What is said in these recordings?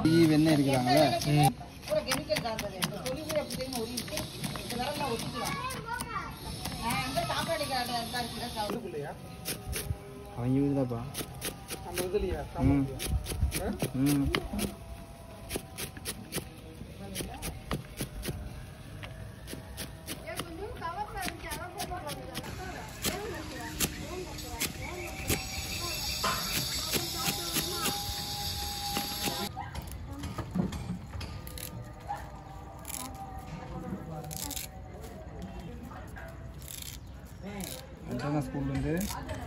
வெண்ணெய் இருக்கிறாங்களே அவங்க வீடுதாப்பா அந்த இதுலையா ம் ம் அதான் ஸ்கூல்லேருந்து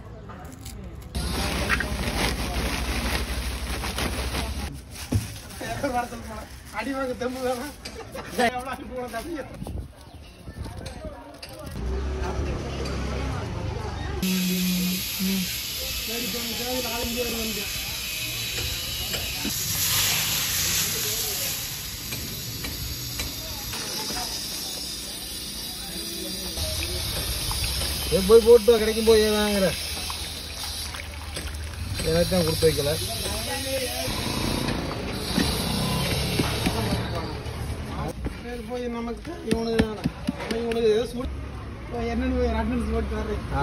அடிவாங்க தெம்பு வேணாம் எவ்வளோ அனுப்பி போன தம்பியா ஏன் போய் போட்டு வா, கிடைக்கும் போய் ஏன் வாங்குற எனக்கு தான் கொடுத்து வைக்கல சரி போய் நமக்கு இவனுக்கு வேணாம் அவன் இவனுக்கு ஏதோ சூட் என்னன்னு போய் அட்டன்ஸ் போட்டு வர்றேன் ஆ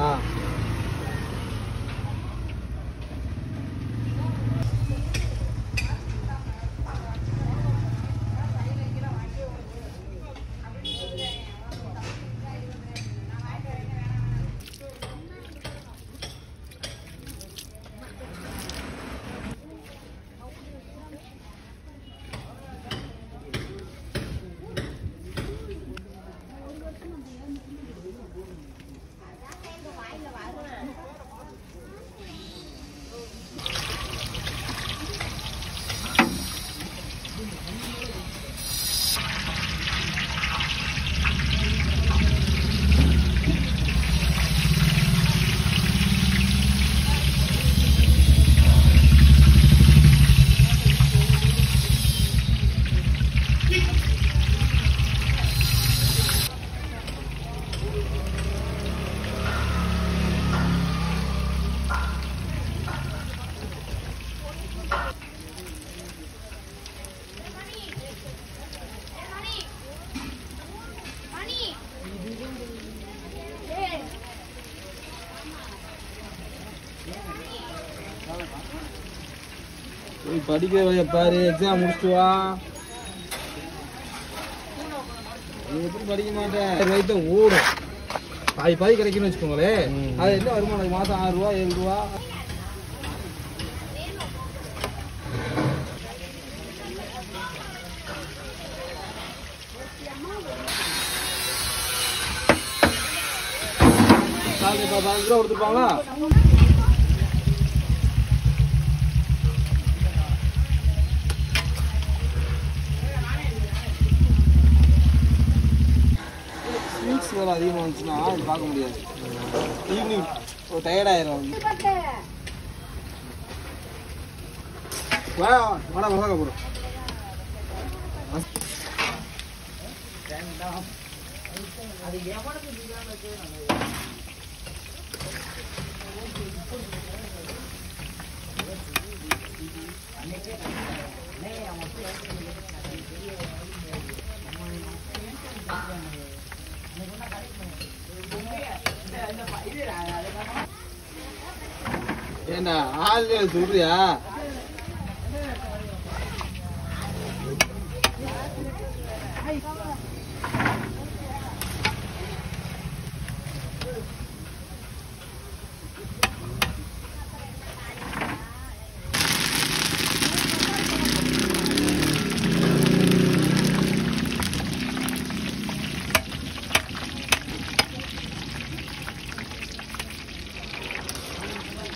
போய் படிக்கிற வழிய பாரு எக்ஸாம் முடிச்சுட்டு வா நீ எப்படி படிக்க மாட்டேன் வயிற்று ஓடும் பாதி பாதி கிடைக்கும்னு வச்சுக்கோங்களேன் அது என்ன வருமானம் மாதம் ஆறு ரூபா ஏழு ரூபா நாளைக்கு இப்போ பதினஞ்சு ரூபா கொடுத்துருப்பாங்களா ஸ்வீட்ஸ் வேலை அதிகமாக வந்துச்சுன்னா இது பார்க்க முடியாது ஈவினிங் ஒரு டயர்டாயிரும் வா வாடா மசாலா போடும் ஏண்டா ஆள் சொல்றியா